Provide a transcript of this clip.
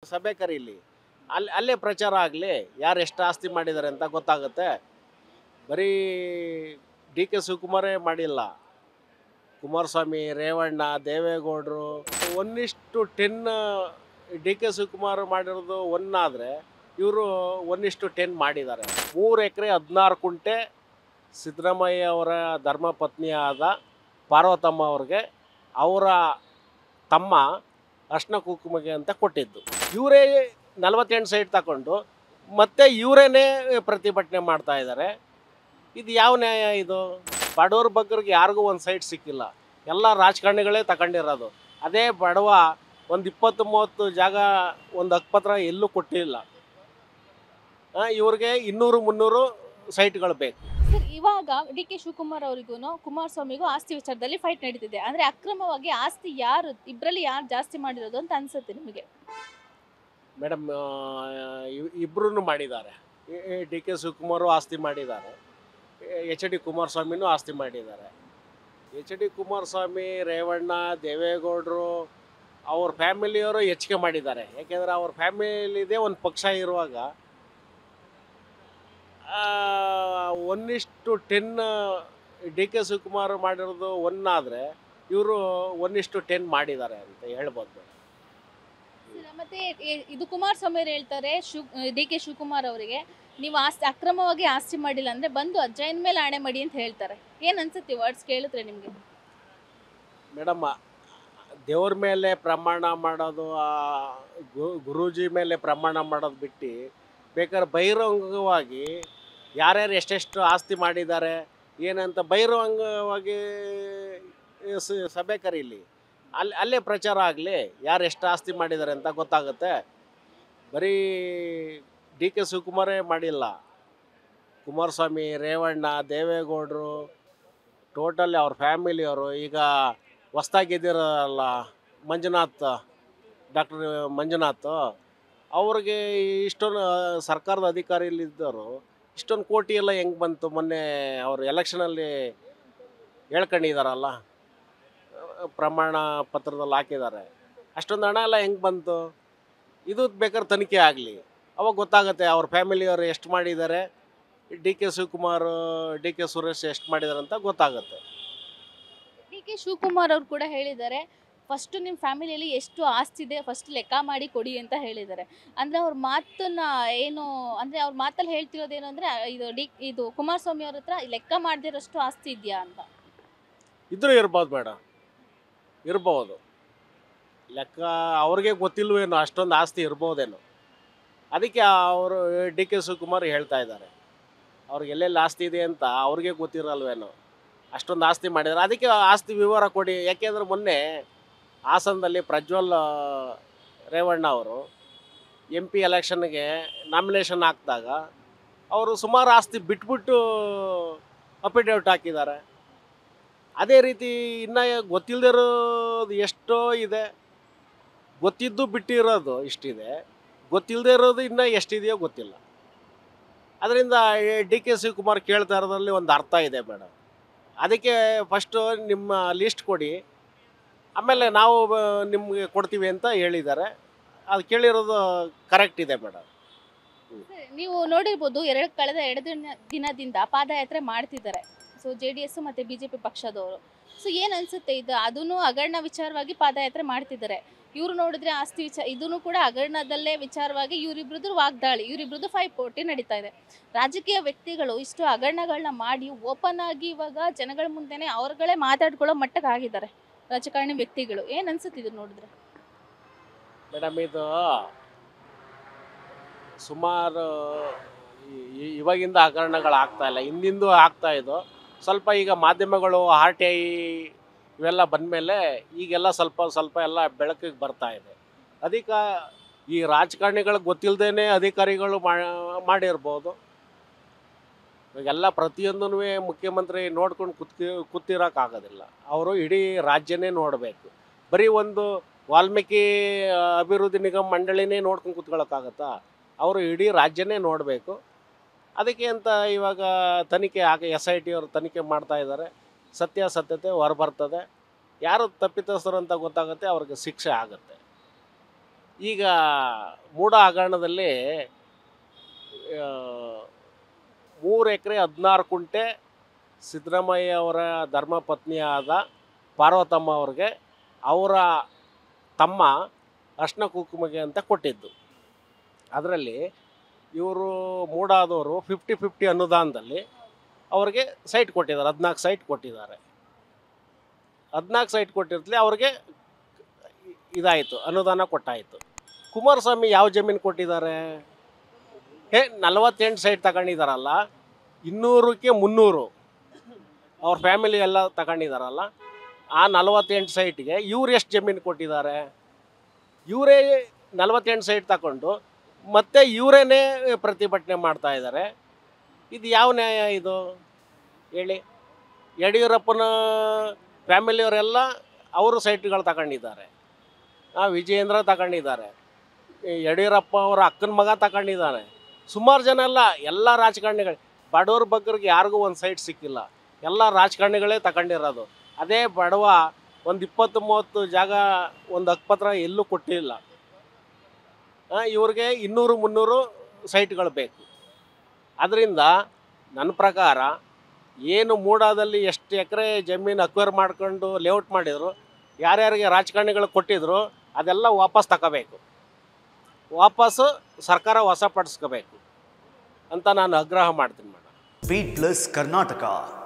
ಸಭೆ ಕರೀಲಿ ಅಲ್ಲಿ ಅಲ್ಲೇ ಪ್ರಚಾರ ಆಗಲಿ ಯಾರು ಎಷ್ಟು ಆಸ್ತಿ ಮಾಡಿದ್ದಾರೆ ಅಂತ ಗೊತ್ತಾಗುತ್ತೆ ಬರೀ ಡಿ ಕೆ ಶಿವಕುಮಾರೇ ಮಾಡಿಲ್ಲ ಕುಮಾರಸ್ವಾಮಿ ರೇವಣ್ಣ ದೇವೇಗೌಡರು ಒನ್ನಿಷ್ಟು ಟೆನ್ ಡಿ ಕೆ ಶಿವಕುಮಾರ್ ಮಾಡಿರೋದು ಒನ್ ಆದರೆ ಇವರು ಒನ್ನಿಷ್ಟು ಟೆನ್ ಮಾಡಿದ್ದಾರೆ ಮೂರು ಎಕರೆ ಹದಿನಾರು ಕುಂಟೆ ಸಿದ್ದರಾಮಯ್ಯ ಅವರ ಧರ್ಮಪತ್ನಿಯಾದ ಪಾರ್ವತಮ್ಮ ಅವ್ರಿಗೆ ಅವರ ತಮ್ಮ ಅರ್ಶಿನ ಕುಂಕುಮಗೆ ಅಂತ ಕೊಟ್ಟಿದ್ದು ಇವರೇ ನಲವತ್ತೆಂಟು ಸೈಟ್ ತಗೊಂಡು ಮತ್ತೆ ಇವರೇನೇ ಪ್ರತಿಭಟನೆ ಮಾಡ್ತಾ ಇದ್ದಾರೆ ಇದು ಯಾವ ನ್ಯಾಯ ಇದು ಬಡವ್ರ ಬಗ್ಗರಿಗೆ ಯಾರಿಗೂ ಒಂದು ಸೈಟ್ ಸಿಕ್ಕಿಲ್ಲ ಎಲ್ಲ ರಾಜಕಾರಣಿಗಳೇ ತಗೊಂಡಿರೋದು ಅದೇ ಬಡವ ಒಂದು ಇಪ್ಪತ್ತು ಮೂವತ್ತು ಜಾಗ ಒಂದು ಹಕ್ಕಪತ್ರ ಎಲ್ಲೂ ಕೊಟ್ಟಿಲ್ಲ ಆ, ಇವ್ರಿಗೆ ಇನ್ನೂರು ಮುನ್ನೂರು ಸೈಟ್ಗಳು ಬೇಕು ಸರ್ ಇವಾಗ ಡಿ ಕೆ ಶಿವಕುಮಾರ್ ಅವರಿಗೂ ಕುಮಾರಸ್ವಾಮಿಗೂ ಆಸ್ತಿ ವಿಚಾರದಲ್ಲಿ ಫೈಟ್ ನಡೀತಿದೆ ಅಂದ್ರೆ ಅಕ್ರಮವಾಗಿ ಆಸ್ತಿ ಯಾರು ಇಬ್ಬರಲ್ಲಿ ಯಾರು ಜಾಸ್ತಿ ಮಾಡಿರೋದು ಅಂತ ಅನ್ಸುತ್ತೆ ನಿಮಗೆ ಮೇಡಮ್ ಇಬ್ಬರೂ ಮಾಡಿದ್ದಾರೆ ಡಿ ಕೆ ಶಿವಕುಮಾರು ಆಸ್ತಿ ಮಾಡಿದ್ದಾರೆ ಎಚ್ ಡಿ ಕುಮಾರಸ್ವಾಮಿನೂ ಆಸ್ತಿ ಮಾಡಿದ್ದಾರೆ ಎಚ್ ಡಿ ಕುಮಾರಸ್ವಾಮಿ ರೇವಣ್ಣ ದೇವೇಗೌಡರು ಅವ್ರ ಫ್ಯಾಮಿಲಿಯವರು ಹೆಚ್ಚಿಗೆ ಮಾಡಿದ್ದಾರೆ ಯಾಕೆಂದರೆ ಅವ್ರ ಫ್ಯಾಮಿಲಿದೇ ಒಂದು ಪಕ್ಷ ಇರುವಾಗ ಆ, ಒನ್ನಿಷ್ಟು ಟೆನ್ ಡಿ ಕೆ ಶಿವಕುಮಾರ್ ಮಾಡಿರೋದು ಒನ್ ಆದರೆ ಇವರು ಒನ್ನಿಷ್ಟು ಟೆನ್ ಮಾಡಿದ್ದಾರೆ ಅಂತ ಹೇಳ್ಬೋದು ಸರ್, ಮತ್ತೆ ಎ- ಇದು ಕುಮಾರಸ್ವಾಮಿ ಅವ್ರು ಹೇಳ್ತಾರೆ ಶಿವ್ ಡಿ ಕೆ ಶಿವಕುಮಾರ್ ಅವರಿಗೆ ನೀವು ಆಸ್ತಿ ಅಕ್ರಮವಾಗಿ ಆಸ್ತಿ ಮಾಡಿಲ್ಲ ಅಂದ್ರೆ ಬಂದು ಅಜ್ಜಯನ್ ಮೇಲೆ ಆಣೆ ಮಾಡಿ ಅಂತ ಹೇಳ್ತಾರೆ ಏನ್ ಅನ್ಸುತ್ತೆ ವರ್ಡ್ಸ್ ಕೇಳಿದ್ರೆ ನಿಮ್ಗೆ ಮೇಡಮ್ ದೇವ್ರ ಮೇಲೆ ಪ್ರಮಾಣ ಮಾಡೋದು ಆ ಗು- ಗುರೂಜಿ ಮೇಲೆ ಪ್ರಮಾಣ ಮಾಡೋದು ಬಿಟ್ಟು ಬೇಕಾದ್ರೆ ಬಹಿರಂಗವಾಗಿ ಯಾರ್ಯಾರು ಎಷ್ಟೆಷ್ಟು ಆಸ್ತಿ ಮಾಡಿದ್ದಾರೆ ಏನಂತ ಬಹಿರಂಗವಾಗಿ ಸ- ಸಭೆ ಕರೀಲಿ ಅಲ್ಲಿ ಅಲ್ಲೇ ಪ್ರಚಾರ ಆಗಲಿ ಯಾರು ಎಷ್ಟು ಆಸ್ತಿ ಮಾಡಿದ್ದಾರೆ ಅಂತ ಗೊತ್ತಾಗುತ್ತೆ ಬರೀ ಡಿ ಕೆ ಶಿವಕುಮಾರೇ ಮಾಡಿಲ್ಲ ಕುಮಾರಸ್ವಾಮಿ ರೇವಣ್ಣ ದೇವೇಗೌಡರು ಟೋಟಲಿ ಅವ್ರ ಫ್ಯಾಮಿಲಿಯವರು ಈಗ ಹೊಸ್ದಾಗಿ ಗೆದ್ದಿರಲ್ಲ ಮಂಜುನಾಥ್ ಡಾಕ್ಟರ್ ಮಂಜುನಾಥ್ ಅವ್ರಿಗೆ ಇಷ್ಟೊಂದು ಸರ್ಕಾರದ ಅಧಿಕಾರಿಲಿದ್ದರು ಇಷ್ಟೊಂದು ಕೋಟಿ ಎಲ್ಲ ಹೆಂಗೆ ಬಂತು ಮೊನ್ನೆ ಅವರು ಎಲೆಕ್ಷನಲ್ಲಿ ಹೇಳ್ಕೊಂಡಿದ್ದಾರಲ್ಲ ಪ್ರಮಾಣ ಪತ್ರದಲ್ಲಿ ಹಾಕಿದ್ದಾರೆ ಅಷ್ಟೊಂದು ಹಣ ಎಲ್ಲ ಹೆಂಗೆ ಬಂತು ಇದು ಬೇಕಾದ್ರೆ ತನಿಖೆ ಆಗಲಿ ಅವಾಗ ಗೊತ್ತಾಗುತ್ತೆ ಅವ್ರ ಫ್ಯಾಮಿಲಿಯವರು ಎಷ್ಟು ಮಾಡಿದ್ದಾರೆ D K Shivakumar D K Suresh ಎಷ್ಟು ಮಾಡಿದ್ದಾರೆ ಅಂತ ಗೊತ್ತಾಗುತ್ತೆ ಡಿ ಕೆ ಶಿವಕುಮಾರ್ ಅವ್ರು ಕೂಡ ಹೇಳಿದ್ದಾರೆ ಫಸ್ಟ್ ನಿಮ್ಮ ಫ್ಯಾಮಿಲಿಯಲ್ಲಿ ಎಷ್ಟು ಆಸ್ತಿ ಇದೆ ಫಸ್ಟ್ ಲೆಕ್ಕ ಮಾಡಿ ಕೊಡಿ ಅಂತ ಹೇಳಿದ್ದಾರೆ ಅಂದ್ರೆ ಅವ್ರ ಮಾತನ್ನ ಏನು ಅಂದ್ರೆ ಅವ್ರ ಮಾತಲ್ಲಿ ಹೇಳ್ತಿರೋದೇನು ಅಂದ್ರೆ ಇದು ಡಿ ಇದು ಕುಮಾರಸ್ವಾಮಿ ಅವ್ರ ಹತ್ರ ಲೆಕ್ಕ ಮಾಡದಿರೋಷ್ಟು ಆಸ್ತಿ ಇದೆಯಾ ಅಂತ ಇದ್ರೂ ಇರ್ಬೋದು ಮೇಡಮ್ ಇರ್ಬೋದು ಲೆಕ್ಕ ಅವ್ರಿಗೆ ಗೊತ್ತಿಲ್ವೇನೋ ಅಷ್ಟೊಂದು ಆಸ್ತಿ ಇರ್ಬೋದೇನೋ ಅದಕ್ಕೆ ಅವರು ಡಿ ಕೆ ಶಿವಕುಮಾರ್ ಹೇಳ್ತಾ ಇದ್ದಾರೆ ಅವ್ರಿಗೆ ಎಲ್ಲೆಲ್ಲಿ ಆಸ್ತಿ ಇದೆ ಅಂತ ಅವ್ರಿಗೆ ಗೊತ್ತಿರಲ್ವೇನೋ ಅಷ್ಟೊಂದು ಆಸ್ತಿ ಮಾಡಿದ್ದಾರೆ ಅದಕ್ಕೆ ಆಸ್ತಿ ವಿವರ ಕೊಡಿ ಯಾಕೆಂದ್ರೆ ಮೊನ್ನೆ ಹಾಸನದಲ್ಲಿ ಪ್ರಜ್ವಲ್ ಆ, ರೇವಣ್ಣ ಅವರು ಎಂ ಪಿ ಎಲೆಕ್ಷನ್ಗೆ ನಾಮಿನೇಷನ್ ಹಾಕಿದಾಗ ಅವರು ಸುಮಾರು ಆಸ್ತಿ ಬಿಟ್ಬಿಟ್ಟು ಅಫಿಡೇವಿಟ್ ಹಾಕಿದ್ದಾರೆ ಅದೇ ರೀತಿ ಇನ್ನು ಗೊತ್ತಿಲ್ಲದೆ ಇರೋದು ಎಷ್ಟೋ ಇದೆ ಗೊತ್ತಿದ್ದು ಬಿಟ್ಟಿರೋದು ಇಷ್ಟಿದೆ ಗೊತ್ತಿಲ್ಲದೆ ಇರೋದು ಇನ್ನೂ ಎಷ್ಟಿದೆಯೋ ಗೊತ್ತಿಲ್ಲ ಅದರಿಂದ ಡಿ ಕೆ ಶಿವಕುಮಾರ್ ಕೇಳ್ತಾ ಇರೋದ್ರಲ್ಲಿ ಒಂದು ಅರ್ಥ ಇದೆ ಮೇಡಮ್ ಅದಕ್ಕೆ ಫಸ್ಟು ನಿಮ್ಮ ಲಿಸ್ಟ್ ಕೊಡಿ ಆಮೇಲೆ ನಾವು ಬ- ನಿಮಗೆ ಕೊಡ್ತೀವಿ ಅಂತ ಹೇಳಿದ್ದಾರೆ ಅದು ಕೇಳಿರೋದು ಕರೆಕ್ಟ್ ಇದೆ ಮೇಡಮ್ ನೀವು ನೋಡಿರ್ಬೋದು ಎರಡು ಕಳೆದ ಎರಡು ದಿನ ದಿನದಿಂದ ಪಾದಯಾತ್ರೆ ಮಾಡ್ತಿದ್ದಾರೆ ಸೊ ಜೆ ಡಿ ಎಸ್ ಮತ್ತು ಬಿ ಜೆ ಪಿ ಪಕ್ಷದವರು ಸೊ ಏನು ಅನ್ಸುತ್ತೆ ಇದು ಅದೂ ಹಗರಣ ವಿಚಾರವಾಗಿ ಪಾದಯಾತ್ರೆ ಮಾಡ್ತಿದ್ದಾರೆ ಇವ್ರು ನೋಡಿದ್ರೆ ಆಸ್ತಿ ವಿಚಾರ ಇದೂ ಕೂಡ ಹಗರಣದಲ್ಲೇ ವಿಚಾರವಾಗಿ ಇವರಿಬ್ರದ್ದು ವಾಗ್ದಾಳಿ ಇವರಿಬ್ರದ್ದು ಫೈವ್ ಪೋಟಿ ನಡೀತಾ ಇದೆ ರಾಜಕೀಯ ವ್ಯಕ್ತಿಗಳು ಇಷ್ಟು ಹಗರಣಗಳನ್ನ ಮಾಡಿ ಓಪನ್ ಆಗಿ ಇವಾಗ ಜನಗಳ ಮುಂದೆನೆ ಅವ್ರುಗಳೇ ಮಾತಾಡ್ಕೊಳ್ಳೋ ಮಟ್ಟಕ್ಕೆ ಆಗಿದ್ದಾರೆ ರಾಜಕಾರಣಿ ವ್ಯಕ್ತಿಗಳು ಏನು ಅನ್ಸುತ್ತೆ ಇದು ನೋಡಿದ್ರೆ ಮೇಡಮ್ ಇದು ಸುಮಾರು ಈ- ಈ- ಇವಾಗಿಂದ ಹಗರಣಗಳು ಆಗ್ತಾ ಇಲ್ಲ ಹಿಂದಿಂದು ಆಗ್ತಾ ಇದ್ದು ಸ್ವಲ್ಪ ಈಗ ಮಾಧ್ಯಮಗಳು ಆರ್ ಟಿ ಐ ಇವೆಲ್ಲ ಬಂದಮೇಲೆ ಈಗೆಲ್ಲ ಸ್ವಲ್ಪ ಸ್ವಲ್ಪ ಎಲ್ಲ ಬೆಳಕಿಗೆ ಬರ್ತಾ ಇದೆ ಅದಕ್ಕೆ ಈ ರಾಜಕಾರಣಿಗಳಿಗೆ ಗೊತ್ತಿಲ್ಲದೇ ಅಧಿಕಾರಿಗಳು ಮಾ- ಮಾಡಿರ್ಬೋದು ಇವಾಗೆಲ್ಲ ಪ್ರತಿಯೊಂದೂ ಮುಖ್ಯಮಂತ್ರಿ ನೋಡ್ಕೊಂಡು ಕುತ್ಕಿ ಕೂತಿರೋಕ್ಕಾಗೋದಿಲ್ಲ ಅವರು ಇಡೀ ರಾಜ್ಯನೇ ನೋಡಬೇಕು ಬರೀ ಒಂದು ವಾಲ್ಮೀಕಿ ಆ, ಅಭಿವೃದ್ಧಿ ನಿಗಮ ಮಂಡಳಿನೇ ನೋಡ್ಕೊಂಡು ಕೂತ್ಕೊಳ್ಳೋಕ್ಕಾಗತ್ತಾ ಅವರು ಇಡೀ ರಾಜ್ಯನೇ ನೋಡಬೇಕು ಅದಕ್ಕೆ ಅಂತ ಇವಾಗ ತನಿಖೆ ಆಗ ಎಸ್ ಐ ಟಿ ಅವರು ತನಿಖೆ ಮಾಡ್ತಾ ಇದ್ದಾರೆ ಸತ್ಯಾಸತ್ಯತೆ ಹೊರಬರ್ತದೆ ಯಾರು ತಪ್ಪಿತಸ್ಥರು ಅಂತ ಗೊತ್ತಾಗುತ್ತೆ ಅವ್ರಿಗೆ ಶಿಕ್ಷೆ ಆಗುತ್ತೆ ಈಗ ಮೂಡ ಹಗರಣದಲ್ಲಿ ಮೂರು ಎಕರೆ ಹದಿನಾರು ಕುಂಟೆ ಸಿದ್ದರಾಮಯ್ಯ ಅವರ ಧರ್ಮಪತ್ನಿಯಾದ ಪಾರ್ವತಮ್ಮ ಅವ್ರಿಗೆ ಅವರ ತಮ್ಮ ಅರ್ಶಿನ ಕುಂಕುಮಗೆ ಅಂತ ಕೊಟ್ಟಿದ್ದು ಅದರಲ್ಲಿ ಇವರು ಮೂಡಾದವರು ಫಿಫ್ಟಿ ಫಿಫ್ಟಿ ಅನುದಾನದಲ್ಲಿ ಅವ್ರಿಗೆ ಸೈಟ್ ಕೊಟ್ಟಿದ್ದಾರೆ ಹದಿನಾಲ್ಕು ಸೈಟ್ ಕೊಟ್ಟಿದ್ದಾರೆ ಹದಿನಾಲ್ಕು ಸೈಟ್ ಕೊಟ್ಟಿರ್ತಲೇ ಅವ್ರಿಗೆ ಇದಾಯಿತು ಅನುದಾನ ಕೊಟ್ಟಾಯಿತು ಕುಮಾರಸ್ವಾಮಿ ಯಾವ ಜಮೀನು ಕೊಟ್ಟಿದ್ದಾರೆ ಏ ನಲವತ್ತೆಂಟು ಸೈಟ್ ತಗೊಂಡಿದ್ದಾರಲ್ಲ ಇನ್ನೂರಕ್ಕೆ ಮುನ್ನೂರು ಅವ್ರ ಫ್ಯಾಮಿಲಿ ಎಲ್ಲ ತಗೊಂಡಿದ್ದಾರಲ್ಲ ಆ ನಲವತ್ತೆಂಟು ಸೈಟ್ಗೆ ಇವ್ರು ಎಷ್ಟು ಜಮೀನು ಕೊಟ್ಟಿದ್ದಾರೆ ಇವರೇ ನಲವತ್ತೆಂಟು ಸೈಟ್ ತಗೊಂಡು ಮತ್ತೆ ಇವರೇನೇ ಪ್ರತಿಭಟನೆ ಮಾಡ್ತಾ ಇದ್ದಾರೆ ಇದು ಯಾವ ನ್ಯಾಯ ಇದು ಹೇಳಿ ಯಡಿಯೂರಪ್ಪನ ಫ್ಯಾಮಿಲಿಯವರೆಲ್ಲ ಅವರು ಸೈಟ್ಗಳು ತಗೊಂಡಿದ್ದಾರೆ ಆ ವಿಜಯೇಂದ್ರ ತಗೊಂಡಿದ್ದಾರೆ ಈ ಯಡಿಯೂರಪ್ಪ ಅವರ ಅಕ್ಕನ ಮಗ ತಗೊಂಡಿದ್ದಾನೆ ಸುಮಾರು ಜನ ಎಲ್ಲ ಎಲ್ಲ ರಾಜಕಾರಣಿಗಳು ಬಡವ್ರ ಬಗ್ಗರಿಗೆ ಯಾರಿಗೂ ಒಂದು ಸೈಟ್ ಸಿಕ್ಕಿಲ್ಲ ಎಲ್ಲ ರಾಜಕಾರಣಿಗಳೇ ತಗೊಂಡಿರೋದು ಅದೇ ಬಡವ ಒಂದು ಇಪ್ಪತ್ತು ಮೂವತ್ತು ಜಾಗ ಒಂದು ಹಕ್ಕುಪತ್ರ ಎಲ್ಲೂ ಕೊಟ್ಟಿಲ್ಲ ಆ, ಇವ್ರಿಗೆ ಇನ್ನೂರು ಮುನ್ನೂರು ಸೈಟ್ಗಳು ಬೇಕು ಅದರಿಂದ ನನ್ನ ಪ್ರಕಾರ ಏನು ಮೂಡಾದಲ್ಲಿ ಎಷ್ಟು ಎಕರೆ ಜಮೀನು ಅಕ್ವೈರ್ ಮಾಡ್ಕೊಂಡು ಲೇಔಟ್ ಮಾಡಿದರು ಯಾರ್ಯಾರಿಗೆ ರಾಜಕಾರಣಿಗಳು ಕೊಟ್ಟಿದ್ರು ಅದೆಲ್ಲ ವಾಪಸ್ ತಗೋಬೇಕು ವಾಪಸ್ಸು ಸರ್ಕಾರ ವಶಪಡಿಸ್ಕೋಬೇಕು ಅಂತ ನಾನು ಆಗ್ರಹ ಮಾಡ್ತೀನಿ ಮೇಡಮ್ ಬೀಟ್ ಪ್ಲಸ್ ಕರ್ನಾಟಕ